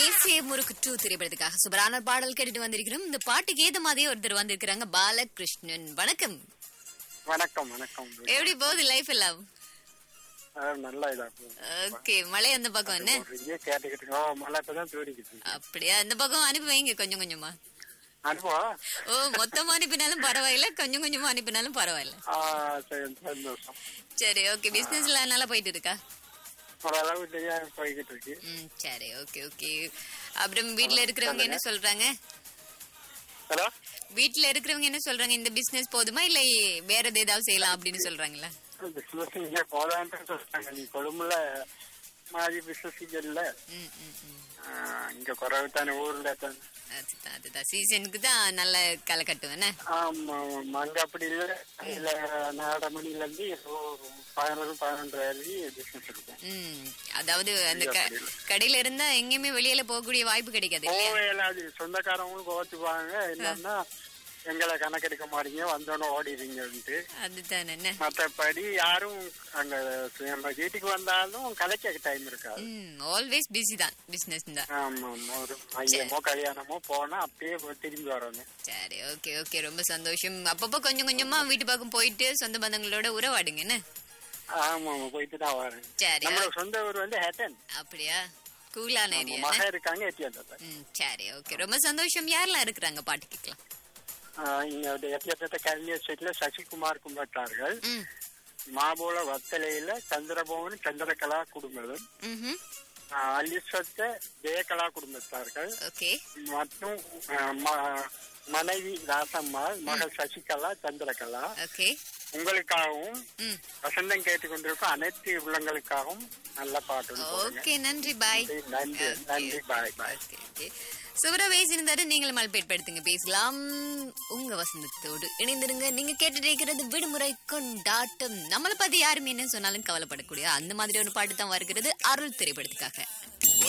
தேசிய முறுக்கு டூ திரைப்படத்துக்காக சூப்பரான பாடல் கேட்டுட்டு வந்திருக்கிறோம் இந்த பாட்டுக்கு ஏத மாதிரியே ஒருத்தர் வந்திருக்கிறாங்க பாலகிருஷ்ணன் வணக்கம் வணக்கம் வணக்கம் எப்படி போகுது லைஃப் எல்லாம் அஹ் நல்லா இதா போகுது. ஓகே மழை அந்த பக்கம் என்ன ஒரு இங்கே கேட்டுக்கிட்டு இருக்கோம். ஓ, மழை இப்பதான் தூரிக்குது அப்படியா இந்த பக்கம் அனுப்பி வைங்க கொஞ்சம் கொஞ்சமா அனுபவம் ஓ மொத்தமா அனுப்பினாலும் பரவாயில்ல கொஞ்சம் கொஞ்சமா அனுப்பினாலும் பரவாயில்ல ஆ, சரி சந்தோஷம் சரி ஓகே பிசினஸ்ல நல்லா போயிட்டு இருக்கா ஓரளவு இல்லையா போய்கிட்டு இருக்கு ம் சரி ஓகே ஓகே அப்புறம் வீட்ல இருக்கிறவங்க என்ன சொல்றாங்க ஹலோ வீட்ல இருக்கிறவங்க என்ன சொல்றாங்க இந்த பிசினஸ் போதுமா இல்ல வேற எது ஏதாவது செய்யலாம் அப்படின்னு சொல்றாங்களா பிசினஸ் இங்க போதான்னு சொல்றாங்க நீ கொழும்புல மாதிரி பிசினஸ் இங்க இல்ல ம் ம் ம் ஆ, இங்க குறைவு தானே ஊர்ல தானே அதுதான் அதுதான் சீசனுக்கு தான் நல்ல களை கட்டுவேன் ஆமா ஆமா. அங்க அப்படி இல்ல இல்ல நாலரை மணில இருந்து ஏதோ பதினொரு பதினொன்றரை வரைக்கும் பிசினஸ் இருக்கும் ம் அதாவது அந்த க- கடையில இருந்தா எங்கேயுமே வெளியில போகக்கூடிய வாய்ப்பு கிடைக்காது இல்லையா போவேல அது சொந்தக்காரவங்களும் கோச்சுப்பாங்க என்னன்னா எங்களை கணக்கெடுக்க மாட்டீங்க வந்தோடனே ஓடிடுங்கன்ட்டு அதுதான் என்ன மத்தபடி யாரும் அங்க நம்ம வீட்டுக்கு வந்தாலும் கலைக்க டைம் இருக்காது ம் ஆல்வேஸ் பிஸி தான் பிசினஸ் தான் ஆமா ஆமா. ஒரு மையமோ கல்யாணமோ போனா அப்படியே திரும்பி வரணும் சரி ஓகே ஓகே ரொம்ப சந்தோஷம் அப்பப்போ கொஞ்சம் கொஞ்சமா வீட்டு பக்கம் போயிட்டு சொந்த பந்தங்களோட உறவாடுங்க என்ன ஆமா ஆமா போயிட்டு தான் வரேன் சரி நம்மளோட சொந்த ஊர் வந்து ஹேட்டன் அப்படியா கூலான ஏரியா மக இருக்காங்க எட்டியாந்தத்தை ம் சரி ஓகே ரொம்ப சந்தோஷம் யாரெல்லாம் இருக்கிறாங்க பாட்டு கேட்கலாம் இங்க எட்டியாந்தத்தை கல்வியர் சைட்ல சசிகுமார் கும்பட்டார்கள் ம் மாபோல வத்தலையில சந்திரபவன் சந்திரகலா குடும்பம் ம் அலிசத்த ஜெயகலா குடும்பத்தார்கள் ஓகே மற்றும் அஹ், ம- மனைவி ராசம்மாள் மகள் சசிகலா சந்திரகலா ஓகே உங்களுக்காகவும் ம் வசந்தம் கேட்டுக்கொண்டிருக்கும் அனைத்து உள்ளங்களுக்காகவும் நல்ல பாட்டு ஒன்று போடுங்க. ஓகே நன்றி பாய் நன்றி நன்றி பாய் பாய் ஓகே ஓகே சுவரா பேசியிருந்தாரு நீங்களும் மல்பேட்படுத்துங்க பேசலாம் உங்க வசந்தத்தோடு இணைந்திருங்க நீங்க கேட்டுட்டு இருக்கிறது விடுமுறை கொண்டாட்டம் நம்மளை பத்தி யாருமே என்ன சொன்னாலும் கவலைப்படக்கூடிய அந்த மாதிரி ஒரு பாட்டு தான் வருகிறது அருள் திரைப்படத்துக்காக